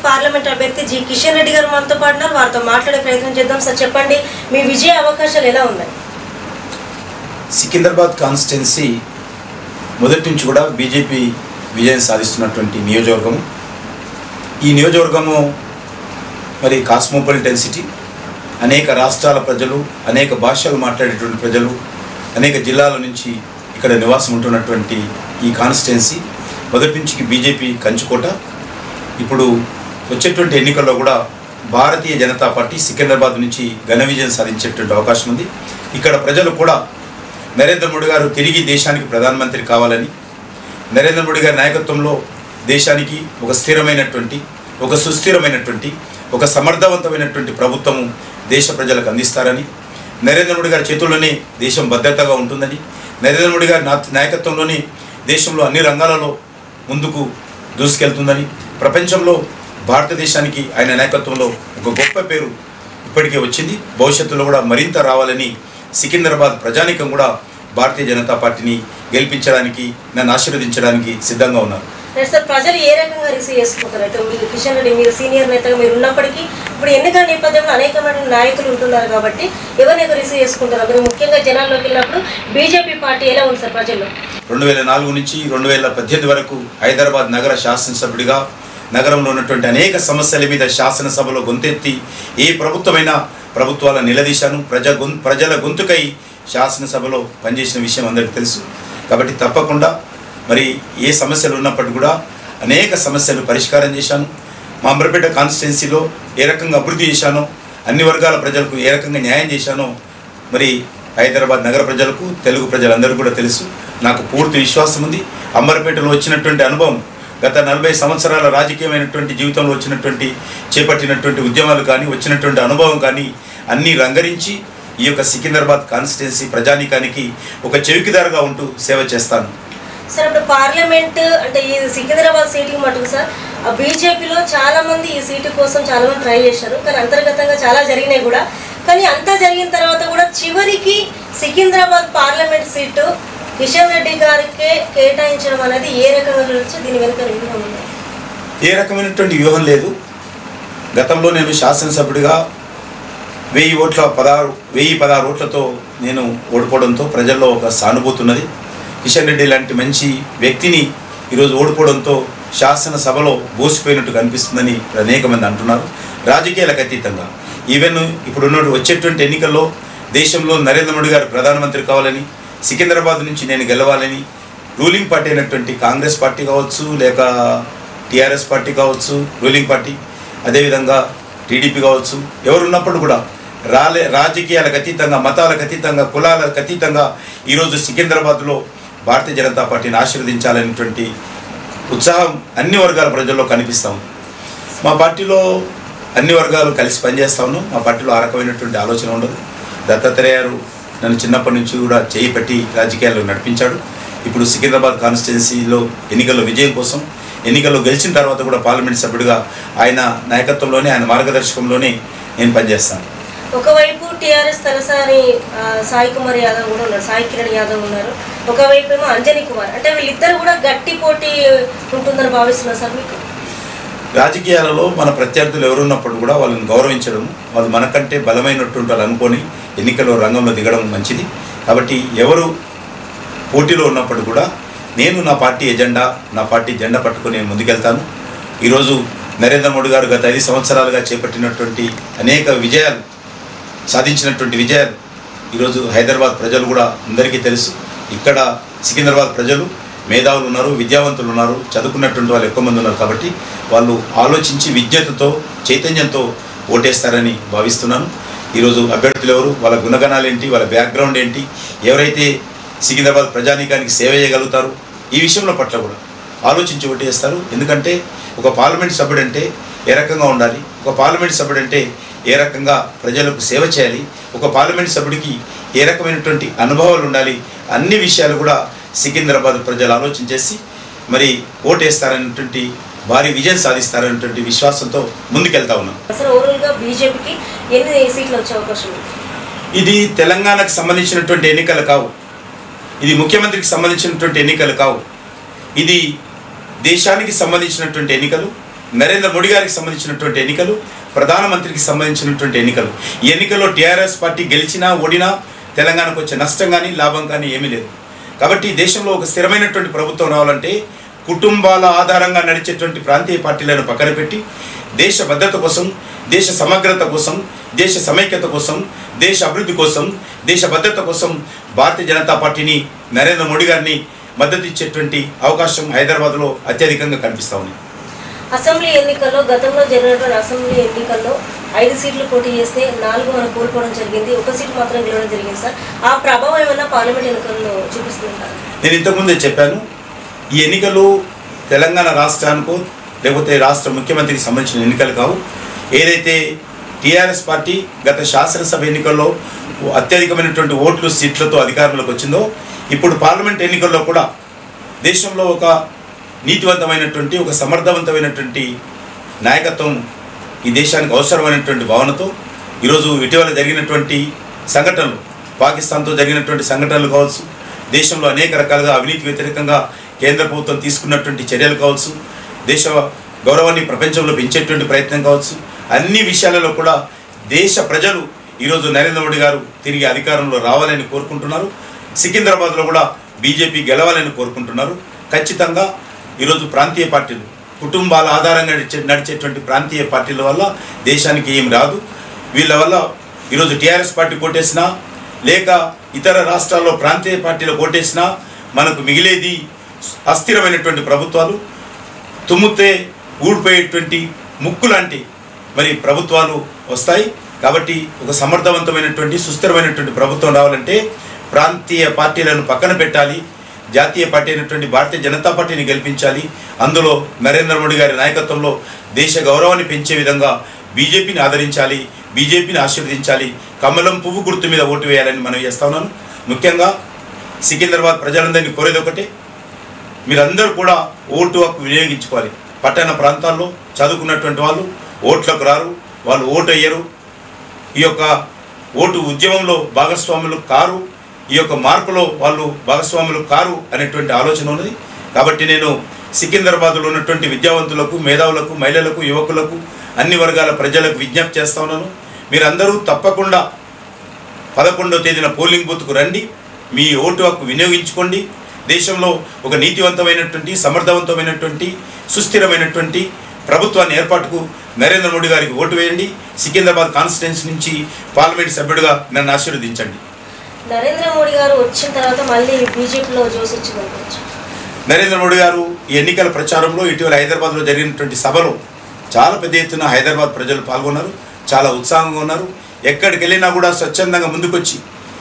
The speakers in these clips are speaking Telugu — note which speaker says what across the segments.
Speaker 1: పార్లమెంట్ అభ్యర్థి జి కిషన్ రెడ్డి గారు మనతో పాటు ఉన్నారు. వారితో మాట్లాడే ప్రయత్నం చేద్దాం సార్ చెప్పండి మీ విజయ అవకాశాలు ఎలా ఉన్నాయి
Speaker 2: సికింద్రాబాద్ కాన్స్టిట్యున్సీ మొదటి నుంచి కూడా బీజేపీ విజయం సాధిస్తున్నటువంటి నియోజకవర్గము ఈ నియోజకవర్గము మరి కాస్మోపాలిటన్ సిటీ అనేక రాష్ట్రాల ప్రజలు అనేక భాషలు మాట్లాడేటువంటి ప్రజలు అనేక జిల్లాల నుంచి ఇక్కడ నివాసం ఉంటున్నటువంటి ఈ కాన్స్టిట్యున్సీ మొదటి నుంచి బీజేపీ కంచుకోట ఇప్పుడు వచ్చేటువంటి ఎన్నికల్లో కూడా భారతీయ జనతా పార్టీ సికింద్రాబాద్ నుంచి ఘన విజయం సాధించేటువంటి అవకాశం ఉంది ఇక్కడ ప్రజలు కూడా నరేంద్ర మోడీ గారు తిరిగి దేశానికి ప్రధానమంత్రి కావాలని నరేంద్ర మోడీ గారి నాయకత్వంలో దేశానికి ఒక స్థిరమైనటువంటి ఒక సుస్థిరమైనటువంటి ఒక సమర్థవంతమైనటువంటి ప్రభుత్వము దేశ ప్రజలకు అందిస్తారని నరేంద్ర మోడీ గారి చేతుల్లోనే దేశం భద్రతగా ఉంటుందని నరేంద్ర మోడీ గారి నా- నాయకత్వంలోనే దేశంలో అన్ని రంగాలలో ముందుకు దూసుకెళ్తుందని ప్రపంచంలో భారతదేశానికి ఆయన నాయకత్వంలో ఒక గొప్ప పేరు ఇప్పటికే వచ్చింది భవిష్యత్తులో కూడా మరింత రావాలని సికింద్రాబాద్ ప్రజానికం కూడా భారతీయ జనతా పార్టీని గెలిపించడానికి నన్ను ఆశీర్వదించడానికి సిద్ధంగా ఉన్నారు
Speaker 1: అంటే సార్ ప్రజలు ఏ రకంగా రిసీవ్ చేసుకుంటారు అయితే మీరు కిషన్ రెడ్డి మీరు సీనియర్ నేతగా మీరు ఉన్నప్పటికీ ఇప్పుడు ఎన్నికల నేపథ్యంలో అనేకమైన నాయకులు ఉంటున్నారు కాబట్టి ఎవరిని ఎక్కువ రిసీవ్ చేసుకుంటారు మీరు ముఖ్యంగా జనాల్లోకి వెళ్ళినప్పుడు బీజేపీ పార్టీ ఎలా ఉంది సార్ ప్రజల్లో
Speaker 2: రెండు వేల నాలుగు నుంచి రెండు వేల పద్దెనిమిది వరకు హైదరాబాద్ నగర శాసనసభ్యుడిగా నగరంలో ఉన్నటువంటి అనేక సమస్యల మీద శాసనసభలో గొంతెత్తి ఏ ప్రభుత్వమైనా ప్రభుత్వాలను నిలదీశాను ప్రజ గొం ప్రజల గొంతుకై శాసనసభలో పనిచేసిన విషయం అందరికీ తెలుసు కాబట్టి తప్పకుండా మరి ఏ సమస్యలు ఉన్నప్పటికీ కూడా అనేక సమస్యలు పరిష్కారం చేశాను మా అంబర్పేట కాన్స్టిట్యున్సీలో ఏ రకంగా అభివృద్ధి చేశానో అన్ని వర్గాల ప్రజలకు ఏ రకంగా న్యాయం చేశానో మరి హైదరాబాద్ నగర ప్రజలకు తెలుగు ప్రజలందరూ కూడా తెలుసు నాకు పూర్తి విశ్వాసం ఉంది అంబర్పేటలో వచ్చినటువంటి అనుభవం గత నలభై సంవత్సరాల రాజకీయమైనటువంటి జీవితంలో వచ్చినటువంటి చేపట్టినటువంటి ఉద్యమాలు కానీ వచ్చినటువంటి అనుభవం కానీ అన్నీ రంగరించి ఈ యొక్క సికింద్రాబాద్ కాన్స్టిట్యున్సీ ప్రజానీకానికి ఒక చెవికిదారుగా ఉంటూ సేవ చేస్తాను
Speaker 1: సార్ ఇప్పుడు పార్లమెంట్ అంటే ఈ సికింద్రాబాద్ సీటుకి మటుకు సార్ ఆ బీజేపీలో చాలా మంది ఈ సీటు కోసం చాలా మంది ట్రై చేశారు కానీ అంతర్గతంగా చాలా జరిగినాయి కూడా కానీ అంతా జరిగిన తర్వాత కూడా చివరికి సికింద్రాబాద్ పార్లమెంట్ సీటు కిషన్ రెడ్డి గారికే కేటాయించడం అనేది ఏ రకంగా చూడొచ్చు దీని వెనుక వ్యూహం ఉంది
Speaker 2: ఏ రకమైనటువంటి వ్యూహం లేదు గతంలో నేను శాసనసభ్యుడిగా వెయ్యి ఓట్ల పదహారు వెయ్యి పదహారు ఓట్లతో నేను ఓడిపోవడంతో ప్రజల్లో ఒక సానుభూతి ఉన్నది కిషన్ రెడ్డి లాంటి మంచి వ్యక్తిని ఈరోజు ఓడిపోవడంతో శాసనసభలో బోసిపోయినట్టు కనిపిస్తుందని అనేక మంది అంటున్నారు రాజకీయాలకు అతీతంగా ఈవెన్ ఇప్పుడు ఉన్న వచ్చేటువంటి ఎన్నికల్లో దేశంలో నరేంద్ర మోడీ గారు ప్రధానమంత్రి కావాలని సికింద్రాబాద్ నుంచి నేను గెలవాలని రూలింగ్ పార్టీ అయినటువంటి కాంగ్రెస్ పార్టీ కావచ్చు లేక టీఆర్ఎస్ పార్టీ కావచ్చు రూలింగ్ పార్టీ అదేవిధంగా టీడీపీ కావచ్చు ఎవరున్నప్పుడు కూడా రాలే రాజకీయాలకు అతీతంగా మతాలకు అతీతంగా కులాలకు అతీతంగా ఈరోజు సికింద్రాబాద్లో భారతీయ జనతా పార్టీని ఆశీర్వదించాలనేటువంటి ఉత్సాహం అన్ని వర్గాల ప్రజల్లో కనిపిస్తా ఉంది మా పార్టీలో అన్ని వర్గాలు కలిసి పనిచేస్తా ఉన్నాం మా పార్టీలో ఆ రకమైనటువంటి ఆలోచన ఉండదు దత్తాత్రేయ గారు నన్ను చిన్నప్పటి నుంచి కూడా చేయి పెట్టి రాజకీయాల్లో నడిపించాడు ఇప్పుడు సికింద్రాబాద్ కాన్స్టిట్యున్సీలో ఎన్నికల్లో విజయం కోసం ఎన్నికల్లో గెలిచిన తర్వాత కూడా పార్లమెంట్ సభ్యుడిగా ఆయన నాయకత్వంలోనే ఆయన మార్గదర్శకంలోనే నేను పనిచేస్తాను
Speaker 1: ఒకవైపు టీఆర్ఎస్ తలసాని ఆ, సాయి కుమార్ యాదవ్ కూడా ఉన్నారు సాయి కిరణ్ యాదవ్ ఉన్నారు ఒకవైపు ఏమో అంజనీ కుమార్ అంటే వీళ్ళిద్దరు కూడా గట్టి పోటీ ఉంటుందని భావిస్తున్నారు సార్ మీకు
Speaker 2: రాజకీయాలలో మన ప్రత్యర్థులు ఎవరున్నప్పుడు కూడా వాళ్ళని గౌరవించడం వాళ్ళు మనకంటే బలమైనటువంటి వాళ్ళు అనుకొని ఎన్నికల్లో రంగంలో దిగడం మంచిది కాబట్టి ఎవరు పోటీలో ఉన్నప్పుడు కూడా నేను నా పార్టీ ఎజెండా నా పార్టీ జెండా పట్టుకొని నేను ముందుకెళ్తాను ఈరోజు నరేంద్ర మోడీ గారు గత ఐదు సంవత్సరాలుగా చేపట్టినటువంటి అనేక విజయాలు సాధించినటువంటి విజయాలు ఈరోజు హైదరాబాద్ ప్రజలు కూడా అందరికీ తెలుసు ఇక్కడ సికింద్రాబాద్ ప్రజలు మేధావులు ఉన్నారు విద్యావంతులు ఉన్నారు చదువుకున్నటువంటి వాళ్ళు ఎక్కువ మంది ఉన్నారు కాబట్టి వాళ్ళు ఆలోచించి విజ్ఞతతో చైతన్యంతో ఓటేస్తారని భావిస్తున్నాను ఈరోజు అభ్యర్థులు ఎవరు వాళ్ళ గుణగణాలు ఏంటి వాళ్ళ బ్యాక్గ్రౌండ్ ఏంటి ఎవరైతే సికింద్రాబాద్ ప్రజానీకానికి సేవ చేయగలుగుతారు ఈ విషయంలో పట్ల కూడా ఆలోచించి ఓటేస్తారు ఎందుకంటే ఒక పార్లమెంట్ సభ్యుడు అంటే ఏ రకంగా ఉండాలి ఒక పార్లమెంట్ సభ్యుడు అంటే ఏ రకంగా ప్రజలకు సేవ చేయాలి ఒక పార్లమెంట్ సభ్యుడికి ఏ రకమైనటువంటి అనుభవాలు ఉండాలి అన్ని విషయాలు కూడా సికింద్రాబాద్ ప్రజలు ఆలోచించేసి మరి ఓటేస్తారనేటువంటి భారీ విజయం సాధిస్తారనేటువంటి విశ్వాసంతో ముందుకెళ్తా ఉన్నాం
Speaker 1: అసలు ఓవరాల్గా బీజేపీకి ఎన్ని సీట్లు వచ్చే అవకాశం ఉంది
Speaker 2: ఇది తెలంగాణకు సంబంధించినటువంటి ఎన్నికలు కావు ఇది ముఖ్యమంత్రికి సంబంధించినటువంటి ఎన్నికలు కావు ఇది దేశానికి సంబంధించినటువంటి ఎన్నికలు నరేంద్ర మోడీ గారికి సంబంధించినటువంటి ఎన్నికలు ప్రధానమంత్రికి సంబంధించినటువంటి ఎన్నికలు ఈ ఎన్నికల్లో టీఆర్ఎస్ పార్టీ గెలిచినా ఓడినా తెలంగాణకు వచ్చే నష్టం కానీ లాభం కానీ ఏమీ లేదు కాబట్టి ఈ దేశంలో ఒక స్థిరమైనటువంటి ప్రభుత్వం రావాలంటే కుటుంబాల ఆధారంగా నడిచేటువంటి ప్రాంతీయ పార్టీలను పక్కన పెట్టి దేశ భద్రత కోసం దేశ సమగ్రత కోసం దేశ సమైక్యత కోసం దేశ అభివృద్ధి కోసం దేశ భద్రత కోసం భారతీయ జనతా పార్టీని నరేంద్ర మోడీ గారిని మద్దతు ఇచ్చేటువంటి అవకాశం హైదరాబాద్లో అత్యధికంగా కనిపిస్తూ ఉంది
Speaker 1: అసెంబ్లీ ఎన్నికల్లో గతంలో జరిగినటువంటి అసెంబ్లీ ఎన్నికల్లో ఐదు సీట్లు పోటీ చేస్తే నాలుగు మనం కోల్పోవడం జరిగింది ఒక సీట్ మాత్రం గెలవడం జరిగింది సార్ ఆ ప్రభావం ఏమైనా పార్లమెంట్ ఎన్నికల్లో చూపిస్తుంటారు
Speaker 2: నేను ఇంతకుముందే చెప్పాను ఈ ఎన్నికలు తెలంగాణ రాష్ట్రానికో లేకపోతే రాష్ట్ర ముఖ్యమంత్రికి సంబంధించిన ఎన్నికలు కావు ఏదైతే టీఆర్ఎస్ పార్టీ గత శాసనసభ ఎన్నికల్లో అత్యధికమైనటువంటి ఓట్లు సీట్లతో అధికారంలోకి వచ్చిందో ఇప్పుడు పార్లమెంట్ ఎన్నికల్లో కూడా దేశంలో ఒక నీతివంతమైనటువంటి ఒక సమర్థవంతమైనటువంటి నాయకత్వం ఈ దేశానికి అవసరమైనటువంటి భావనతో ఈరోజు ఇటీవల జరిగినటువంటి సంఘటనలు పాకిస్తాన్తో జరిగినటువంటి సంఘటనలు కావచ్చు దేశంలో అనేక రకాలుగా అవినీతి వ్యతిరేకంగా కేంద్ర ప్రభుత్వం తీసుకున్నటువంటి చర్యలు కావచ్చు దేశ గౌరవాన్ని ప్రపంచంలో పెంచేటువంటి ప్రయత్నం కావచ్చు అన్ని విషయాలలో కూడా దేశ ప్రజలు ఈరోజు నరేంద్ర మోడీ గారు తిరిగి అధికారంలో రావాలని కోరుకుంటున్నారు సికింద్రాబాద్లో కూడా బీజేపీ గెలవాలని కోరుకుంటున్నారు ఖచ్చితంగా ఈరోజు ప్రాంతీయ పార్టీలు కుటుంబాల ఆధారంగా నడిచే నడిచేటువంటి ప్రాంతీయ పార్టీల వల్ల దేశానికి ఏం రాదు వీళ్ళ వల్ల ఈరోజు టీఆర్ఎస్ పార్టీ కోటేసినా లేక ఇతర రాష్ట్రాల్లో ప్రాంతీయ పార్టీలు కోటేసినా మనకు మిగిలేది అస్థిరమైనటువంటి ప్రభుత్వాలు తుమ్మితే ఊడిపోయేటువంటి ముక్కు లాంటి మరి ప్రభుత్వాలు వస్తాయి కాబట్టి ఒక సమర్థవంతమైనటువంటి సుస్థిరమైనటువంటి ప్రభుత్వం రావాలంటే ప్రాంతీయ పార్టీలను పక్కన పెట్టాలి జాతీయ పార్టీ అయినటువంటి భారతీయ జనతా పార్టీని గెలిపించాలి అందులో నరేంద్ర మోడీ గారి నాయకత్వంలో దేశ గౌరవాన్ని పెంచే విధంగా బీజేపీని ఆదరించాలి బీజేపీని ఆశీర్వదించాలి కమలం పువ్వు గుర్తు మీద ఓటు వేయాలని మనం చేస్తా ఉన్నాను ముఖ్యంగా సికింద్రాబాద్ ప్రజలందరినీ కోరేది ఒకటే మీరందరూ కూడా ఓటు హక్కు వినియోగించుకోవాలి పట్టణ ప్రాంతాల్లో చదువుకున్నటువంటి వాళ్ళు ఓట్లకు రారు వాళ్ళు ఓటు వేయరు ఈ యొక్క ఓటు ఉద్యమంలో భాగస్వాములు కారు ఈ యొక్క మార్పులో వాళ్ళు భాగస్వాములు కారు అనేటువంటి ఆలోచన ఉన్నది కాబట్టి నేను సికింద్రాబాద్లో ఉన్నటువంటి విద్యావంతులకు మేధావులకు మహిళలకు యువకులకు అన్ని వర్గాల ప్రజలకు విజ్ఞప్తి చేస్తా ఉన్నాను మీరందరూ తప్పకుండా పదకొండవ తేదీన పోలింగ్ బూత్కు రండి మీ ఓటు హక్కు వినియోగించుకోండి దేశంలో ఒక నీతివంతమైనటువంటి సమర్థవంతమైనటువంటి సుస్థిరమైనటువంటి ప్రభుత్వాన్ని ఏర్పాటుకు నరేంద్ర మోడీ గారికి ఓటు వేయండి సికింద్రాబాద్ కాన్స్టిట్యున్సీ నుంచి పార్లమెంట్ సభ్యుడిగా నన్ను ఆశీర్వదించండి
Speaker 1: నరేంద్ర మోడీ గారు వచ్చిన తర్వాత మళ్ళీ బీజేపీలో జోస్ వచ్చింది అనుకోవచ్చు
Speaker 2: నరేంద్ర మోడీ గారు ఈ ఎన్నికల ప్రచారంలో ఇటీవల హైదరాబాద్లో జరిగినటువంటి సభలో చాలా పెద్ద ఎత్తున హైదరాబాద్ ప్రజలు పాల్గొన్నారు చాలా ఉత్సాహంగా ఉన్నారు ఎక్కడికి వెళ్ళినా కూడా స్వచ్ఛందంగా ముందుకొచ్చి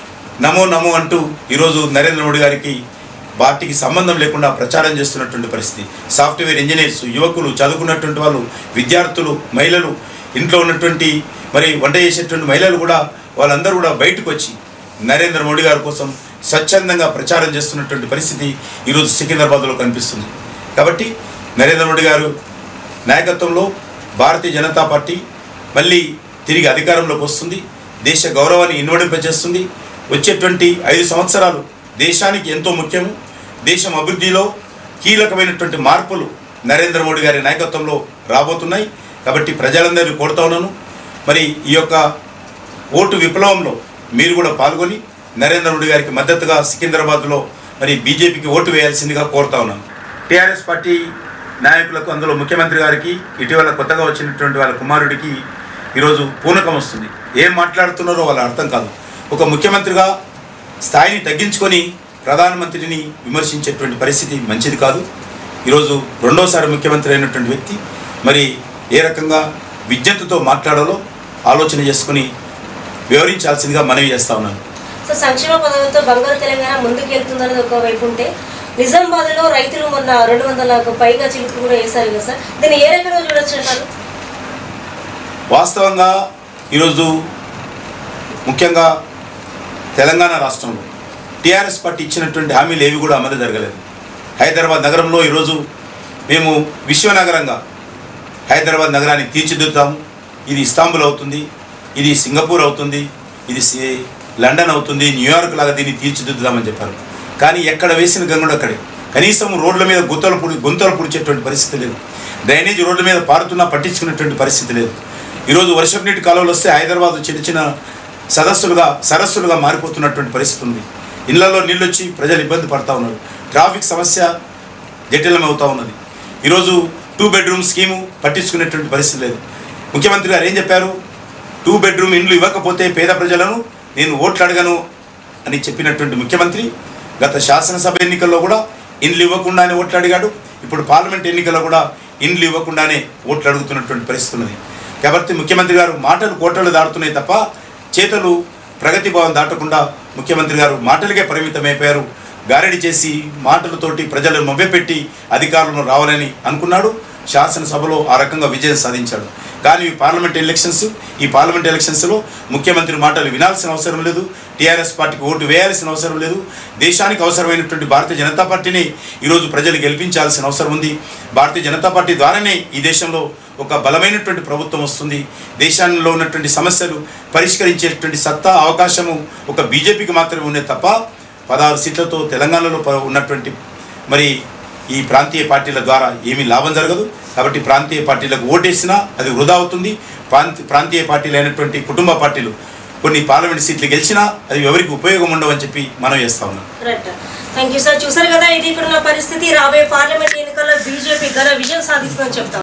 Speaker 2: నమో నమో అంటూ ఈరోజు నరేంద్ర మోడీ గారికి పార్టీకి సంబంధం లేకుండా ప్రచారం చేస్తున్నటువంటి పరిస్థితి సాఫ్ట్వేర్ ఇంజనీర్స్ యువకులు చదువుకున్నటువంటి వాళ్ళు విద్యార్థులు మహిళలు ఇంట్లో ఉన్నటువంటి మరి వంట చేసేటువంటి మహిళలు కూడా వాళ్ళందరూ కూడా బయటకు వచ్చి నరేంద్ర మోడీ గారి కోసం స్వచ్ఛందంగా ప్రచారం చేస్తున్నటువంటి పరిస్థితి ఈరోజు సికింద్రాబాద్లో కనిపిస్తుంది కాబట్టి నరేంద్ర మోడీ గారు నాయకత్వంలో భారతీయ జనతా పార్టీ మళ్ళీ తిరిగి అధికారంలోకి వస్తుంది దేశ గౌరవాన్ని ఇన్వడింపజేస్తుంది వచ్చేటువంటి ఐదు సంవత్సరాలు దేశానికి ఎంతో ముఖ్యము దేశం అభివృద్ధిలో కీలకమైనటువంటి మార్పులు నరేంద్ర మోడీ గారి నాయకత్వంలో రాబోతున్నాయి కాబట్టి ప్రజలందరినీ కోరుతా ఉన్నాను మరి ఈ యొక్క ఓటు విప్లవంలో మీరు కూడా పాల్గొని నరేంద్ర మోడీ గారికి మద్దతుగా సికింద్రాబాద్లో మరి బీజేపీకి ఓటు వేయాల్సిందిగా కోరుతా ఉన్నాను టీఆర్ఎస్ పార్టీ నాయకులకు అందులో ముఖ్యమంత్రి గారికి ఇటీవల కొత్తగా వచ్చినటువంటి వాళ్ళ కుమారుడికి ఈరోజు పూనకం వస్తుంది ఏం మాట్లాడుతున్నారో వాళ్ళ అర్థం కాదు ఒక ముఖ్యమంత్రిగా స్థాయిని తగ్గించుకొని ప్రధానమంత్రిని విమర్శించేటువంటి పరిస్థితి మంచిది కాదు ఈరోజు రెండోసారి ముఖ్యమంత్రి అయినటువంటి వ్యక్తి మరి ఏ రకంగా విజ్ఞతతో మాట్లాడాలో ఆలోచన చేసుకుని వివరించాల్సిందిగా మనవి చేస్తా ఉన్నాను
Speaker 1: సో సంక్షేమ పథకంతో బంగారు తెలంగాణ ముందుకు వెళ్తుందనేది ఒక వైపు ఉంటే నిజామాబాద్లో రైతులు మొన్న రెండు వందలకు పైగా చిలుపు కూడా వేశారు కదా సార్ దీన్ని ఏ రకంగా చూడొచ్చు అంటారు
Speaker 2: వాస్తవంగా ఈరోజు ముఖ్యంగా తెలంగాణ రాష్ట్రంలో టీఆర్ఎస్ పార్టీ ఇచ్చినటువంటి హామీలు ఏవి కూడా అమలు జరగలేదు హైదరాబాద్ నగరంలో ఈరోజు మేము విశ్వనగరంగా హైదరాబాద్ నగరాన్ని తీర్చిదిద్దుతాము ఇది ఇస్తాంబుల్ అవుతుంది ఇది సింగపూర్ అవుతుంది ఇది సి- లండన్ అవుతుంది న్యూయార్క్ లాగా దీన్ని తీర్చిదిద్దుదామని చెప్పారు కానీ ఎక్కడ వేసిన గంగుడు అక్కడే కనీసం రోడ్ల మీద గుంతలు పుడి గుంతలు పుడిచేటువంటి పరిస్థితి లేదు డ్రైనేజ్ రోడ్ల మీద పారుతున్నా పట్టించుకున్నటువంటి పరిస్థితి లేదు ఈరోజు వర్షపు నీటి కాలువలు వస్తే హైదరాబాద్ చిన్న చిన్న సదస్సులుగా సరస్సులుగా మారిపోతున్నటువంటి పరిస్థితి ఉంది ఇళ్లలో నీళ్ళు వచ్చి ప్రజలు ఇబ్బంది పడతా ఉన్నారు ట్రాఫిక్ సమస్య జటిలమవుతా ఉన్నది ఈరోజు టూ బెడ్రూమ్ స్కీము పట్టించుకునేటువంటి పరిస్థితి లేదు ముఖ్యమంత్రి గారు ఏం చెప్పారు టూ బెడ్రూమ్ ఇండ్లు ఇవ్వకపోతే పేద ప్రజలను నేను ఓట్లు అడగను అని చెప్పినటువంటి ముఖ్యమంత్రి గత శాసనసభ ఎన్నికల్లో కూడా ఇండ్లు ఇవ్వకుండానే ఓట్లు అడిగాడు ఇప్పుడు పార్లమెంట్ ఎన్నికల్లో కూడా ఇండ్లు ఇవ్వకుండానే ఓట్లు అడుగుతున్నటువంటి పరిస్థితి ఉన్నది కాబట్టి ముఖ్యమంత్రి గారు మాటలు కోటలు దాటుతున్నాయి తప్ప చేతలు ప్రగతి భవన్ దాటకుండా ముఖ్యమంత్రి గారు మాటలకే పరిమితమైపోయారు గారడి చేసి మాటలతోటి ప్రజలను మభ్యపెట్టి అధికారంలో రావాలని అనుకున్నాడు శాసనసభలో ఆ రకంగా విజయం సాధించాడు కానీ ఈ పార్లమెంట్ ఎలక్షన్స్ ఈ పార్లమెంట్ ఎలక్షన్స్లో ముఖ్యమంత్రి మాటలు వినాల్సిన అవసరం లేదు టీఆర్ఎస్ పార్టీకి ఓటు వేయాల్సిన అవసరం లేదు దేశానికి అవసరమైనటువంటి భారతీయ జనతా పార్టీని ఈరోజు ప్రజలు గెలిపించాల్సిన అవసరం ఉంది భారతీయ జనతా పార్టీ ద్వారానే ఈ దేశంలో ఒక బలమైనటువంటి ప్రభుత్వం వస్తుంది దేశంలో ఉన్నటువంటి సమస్యలు పరిష్కరించేటువంటి సత్తా అవకాశము ఒక బీజేపీకి మాత్రమే ఉండే తప్ప పదహారు సీట్లతో తెలంగాణలో ప- ఉన్నటువంటి మరి ఈ ప్రాంతీయ పార్టీల ద్వారా ఏమీ లాభం జరగదు కాబట్టి ప్రాంతీయ పార్టీలకు ఓటేసినా అది వృధా అవుతుంది ప్రాంతీ ప్రాంతీయ పార్టీలు అయినటువంటి కుటుంబ పార్టీలు కొన్ని పార్లమెంట్ సీట్లు గెలిచినా అది ఎవరికి ఉపయోగం ఉండవని చెప్పి మనం చేస్తా ఉన్నాం
Speaker 1: రైట్ థ్యాంక్ యూ సార్ చూసారు కదా ఇది ఇక్కడ ఉన్న పరిస్థితి రాబోయే పార్లమెంట్ ఎన్నికల్లో బీజేపీ ఘన విజయం సాధిస్తుందని చెప్తాం